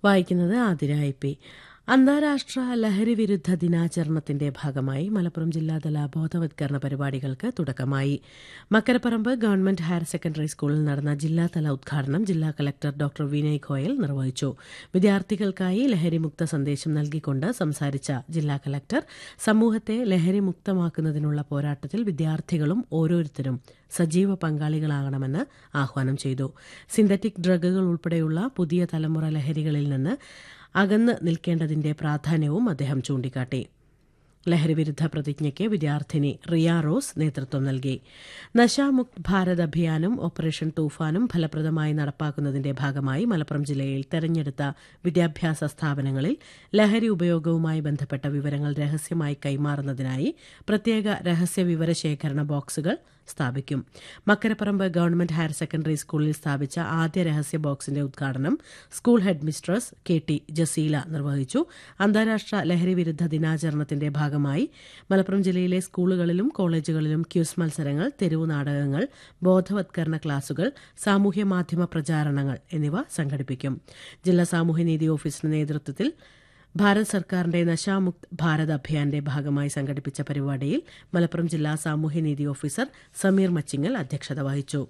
വായിക്കുന്നത് ആതിരായിപ്പി അന്താരാഷ്ട്ര ലഹരി വിരുദ്ധ ദിനാചരണത്തിന്റെ ഭാഗമായി മലപ്പുറം ജില്ലാതല ബോധവത്കരണ പരിപാടികൾക്ക് തുടക്കമായി മക്കരപ്പറമ്പ് ഗവൺമെന്റ് ഹയർ സെക്കൻഡറി സ്കൂളിൽ നടന്ന ജില്ലാതല ഉദ്ഘാടനം ജില്ലാ കലക്ടർ ഡോക്ടർ വിനയ് ഗോയൽ നിർവഹിച്ചു വിദ്യാർത്ഥികൾക്കായി ലഹരിമുക്ത സന്ദേശം നൽകിക്കൊണ്ട് സംസാരിച്ച ജില്ലാ കലക്ടർ സമൂഹത്തെ ലഹരി മുക്തമാക്കുന്നതിനുള്ള പോരാട്ടത്തിൽ വിദ്യാർത്ഥികളും ഓരോരുത്തരും സജീവ പങ്കാളികളാകണമെന്ന് ആഹ്വാനം ചെയ്തു സിന്തറ്റിക് ഡ്രഗുകൾ ഉൾപ്പെടെയുള്ള പുതിയ തലമുറ ലഹരികളിൽ നിന്ന് അകന്ന് നിൽക്കേണ്ടതിന്റെ പ്രാധാന്യവും അദ്ദേഹം ചൂണ്ടിക്കാട്ടി ലഹരിവിരുദ്ധ പ്രതിജ്ഞയ്ക്ക് വിദ്യാർത്ഥിനി റിയ റോസ് നേതൃത്വം നൽകി നശാമുക്ത് ഭാരത് അഭിയാനും ഓപ്പറേഷൻ തൂഫാനും ഫലപ്രദമായി നടപ്പാക്കുന്നതിന്റെ ഭാഗമായി മലപ്പുറം ജില്ലയിൽ തെരഞ്ഞെടുത്ത വിദ്യാഭ്യാസ സ്ഥാപനങ്ങളിൽ ലഹരി ഉപയോഗവുമായി ബന്ധപ്പെട്ട വിവരങ്ങൾ രഹസ്യമായി കൈമാറുന്നതിനായി പ്രത്യേക രഹസ്യ വിവരശേഖരണ ബോക്സുകൾ സ്ഥാപിക്കും മക്കരപ്പറമ്പ് ഗവൺമെന്റ് ഹയർ സെക്കൻഡറി സ്കൂളിൽ സ്ഥാപിച്ച ആദ്യ രഹസ്യ ബോക്സിന്റെ ഉദ്ഘാടനം school headmistress K T Jaseela നിർവഹിച്ചു അന്താരാഷ്ട്ര ലഹരി വിരുദ്ധ ദിനാചരണത്തിന്റെ ഭാഗമായി മലപ്പുറം ജില്ലയിലെ സ്കൂളുകളിലും കോളേജുകളിലും ക്യൂസ് മത്സരങ്ങൾ തെരുവു നാടകങ്ങൾ ബോധവത്കരണ ക്ലാസുകൾ സാമൂഹ്യ മാധ്യമ പ്രചാരണങ്ങൾ എന്നിവ സംഘടിപ്പിക്കും ജില്ലാ സാമൂഹ്യനീതി ഓഫീസിന്റെ നേതൃത്വത്തിൽ ഭാരത് സർക്കാരിന്റെ നശാമുക്ത് ഭാരത് അഭിയാന്റെ ഭാഗമായി സംഘടിപ്പിച്ച പരിപാടിയിൽ മലപ്പുറം ജില്ലാ സാമൂഹ്യനീതി ഓഫീസർ സമീർ മച്ചിങ്ങൽ അധ്യക്ഷത വഹിച്ചു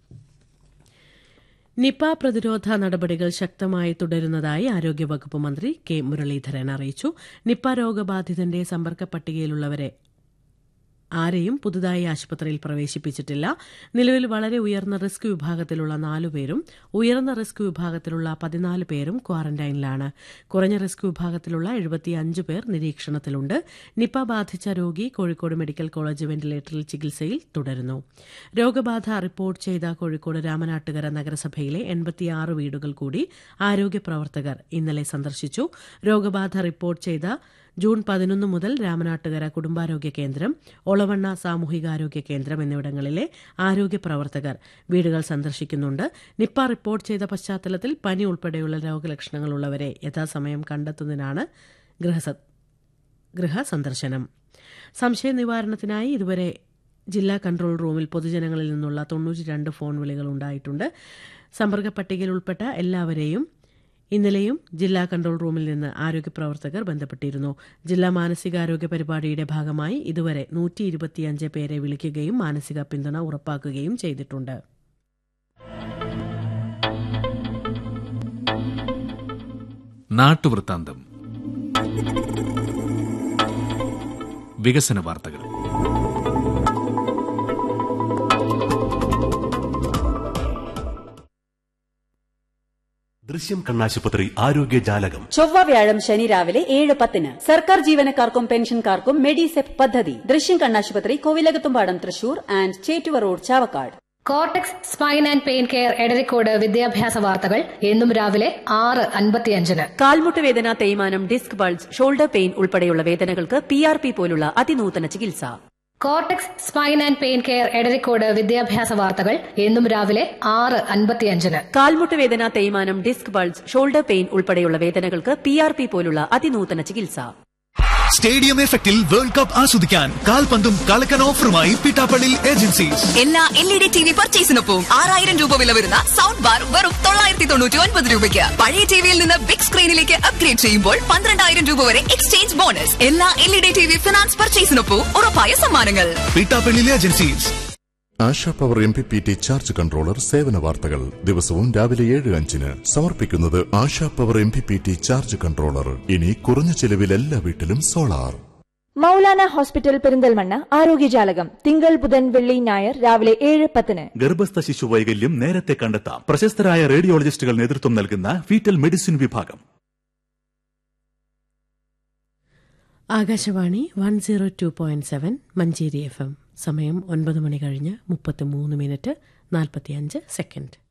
നിപ പ്രതിരോധ നടപടികൾ ശക്തമായി തുടരുന്നതായി ആരോഗ്യവകുപ്പ് മന്ത്രി കെ മുരളീധരൻ അറിയിച്ചു നിപ രോഗബാധിതന്റെ സമ്പർക്ക പട്ടികയിലുള്ളവരെ ആരെയും പുതുതായി ആശുപത്രിയിൽ പ്രവേശിപ്പിച്ചിട്ടില്ല നിലവിൽ വളരെ ഉയർന്ന റിസ്ക് വിഭാഗത്തിലുള്ള നാലുപേരും ഉയർന്ന റിസ്ക് വിഭാഗത്തിലുള്ള പതിനാല് പേരും ക്വാറന്റൈനിലാണ് കുറഞ്ഞ റിസ്ക് വിഭാഗത്തിലുള്ള എഴുപത്തിയഞ്ച് പേർ നിരീക്ഷണത്തിലുണ്ട് നിപ ബാധിച്ച രോഗി കോഴിക്കോട് മെഡിക്കൽ കോളേജ് വെന്റിലേറ്ററിൽ ചികിത്സയിൽ തുടരുന്നു രോഗബാധ റിപ്പോർട്ട് ചെയ്ത കോഴിക്കോട് രാമനാട്ടുകര നഗരസഭയിലെ എൺപത്തിയാറ് വീടുകൾ കൂടി ആരോഗ്യ പ്രവർത്തകർ ഇന്നലെ സന്ദർശിച്ചു രോഗബാധ റിപ്പോർട്ട് ചെയ്ത ജൂൺ പതിനൊന്ന് മുതൽ രാമനാട്ടുകര കുടുംബാരോഗ്യ കേന്ദ്രം ഒളവണ്ണ സാമൂഹികാരോഗ്യ കേന്ദ്രം എന്നിവിടങ്ങളിലെ ആരോഗ്യ പ്രവർത്തകർ വീടുകൾ സന്ദർശിക്കുന്നുണ്ട് നിപ്പ റിപ്പോർട്ട് ചെയ്ത പശ്ചാത്തലത്തിൽ പനി ഉൾപ്പെടെയുള്ള രോഗലക്ഷണങ്ങളുള്ളവരെ യഥാസമയം കണ്ടെത്തുന്നതിനാണ് ഗൃഹ സന്ദർശനം സംശയ നിവാരണത്തിനായി ഇതുവരെ ജില്ലാ കൺട്രോൾ റൂമിൽ പൊതുജനങ്ങളിൽ നിന്നുള്ള തൊണ്ണൂറ്റിരണ്ട് ഫോൺ വിളികൾ ഉണ്ടായിട്ടുണ്ട് സമ്പർക്ക പട്ടികയിൽ ഉൾപ്പെട്ട എല്ലാവരെയും ഇന്നലെയും ജില്ലാ കൺട്രോൾ റൂമിൽ നിന്ന് ആരോഗ്യ പ്രവർത്തകർ ബന്ധപ്പെട്ടിരുന്നു ജില്ലാ മാനസികാരോഗ്യ പരിപാടിയുടെ ഭാഗമായി ഇതുവരെ നൂറ്റി ഇരുപത്തിയഞ്ച് പേരെ വിളിക്കുകയും മാനസിക പിന്തുണ ഉറപ്പാക്കുകയും ചെയ്തിട്ടുണ്ട് നാട്ടുവൃത്താന്തം വികസന വാർത്തകൾ ദൃശ്യം കണ്ണാശുപത്രി ആരോഗ്യ ജാലകം ചൊവ്വ വ്യാഴം ശനി രാവിലെ ഏഴ് പത്തിന് സർക്കാർ ജീവനക്കാർക്കും പെൻഷൻകാർക്കും മെഡിസെപ് പദ്ധതി ദൃശ്യം കണ്ണാശുപത്രി Kovilakathumpadam Thrissur and Chettuva road Chavakkad Cortex spine and pain care Edarikode വിദ്യാഭ്യാസ വാർത്തകൾ എന്നും രാവിലെ ആറ് അൻപത്തിയഞ്ചിന് കാൽമുട്ട് വേദന തേയ്മാനം ഡിസ്ക് ബൾജ് ഷോൾഡർ പെയിൻ ഉൾപ്പെടെയുള്ള വേദനകൾക്ക് പി ആർ പി പോലുള്ള അതിനൂതന ചികിത്സ Cortex spine and pain care Edarikode വിദ്യാഭ്യാസ വാർത്തകൾ എന്നും രാവിലെ ആറ് അൻപത്തിയഞ്ചിന് കാൽമുട്ട് വേദന തേയ്മാനം ഡിസ്ക് ബൾജ് ഷോൾഡർ പെയിൻ ഉൾപ്പെടെയുള്ള വേദനകൾക്ക് പി ആർ പി പോലുള്ള അതിനൂതന ചികിത്സ സ്റ്റേഡിയം എഫക്റ്റിൽ വേൾഡ് കപ്പ് ആസ്വദിക്കാൻ കാൽപന്തും കളക്കൻ ഓഫറുമായി പിട്ടാപ്പള്ളി ഏജൻസീസ് എല്ലാ L E D T V പർച്ചേസിനൊപ്പം ആറായിരം രൂപ വില വരുന്ന സൗണ്ട് ബാർ വെറും തൊള്ളായിരത്തി തൊണ്ണൂറ്റി ഒൻപത് രൂപയ്ക്ക് പഴയ ടിവിയിൽ നിന്ന് ബിഗ് സ്ക്രീനിലേക്ക് അപ്ഗ്രേഡ് ചെയ്യുമ്പോൾ പന്ത്രണ്ടായിരം രൂപ വരെ എക്സ്ചേഞ്ച് ബോണസ് എല്ലാ L E D T V finance പർച്ചേസിനൊപ്പം ഉറപ്പായ സമ്മാനങ്ങൾ Pittappilly agencies Asha power M P P T charge controller സേവന വാർത്തകൾ ദിവസവും രാവിലെ ഏഴ് അഞ്ചിന് സമർപ്പിക്കുന്നത് Asha power M P P T charge controller ഇനി കുറഞ്ഞ ചെലവിൽ എല്ലാ വീട്ടിലും സോളാർ മൗലാന ഹോസ്പിറ്റൽ പെരിന്തൽമണ്ണ ആരോഗ്യജാലകം തിങ്കൾ ബുധൻ വെള്ളി ഞായർ രാവിലെ ഏഴ് പത്തിന് ഗർഭസ്ഥ ശിശു വൈകല്യം നേരത്തെ കണ്ടെത്താം പ്രശസ്തരായ റേഡിയോളജിസ്റ്റുകൾ നേതൃത്വം നൽകുന്ന ഫീറ്റൽ മെഡിസിൻ വിഭാഗം Akashvani one zero two point seven Manjeri F M സമയം ഒൻപത് മണി കഴിഞ്ഞ് മുപ്പത്തിമൂന്ന് മിനിറ്റ് നാൽപ്പത്തിയഞ്ച് സെക്കൻഡ്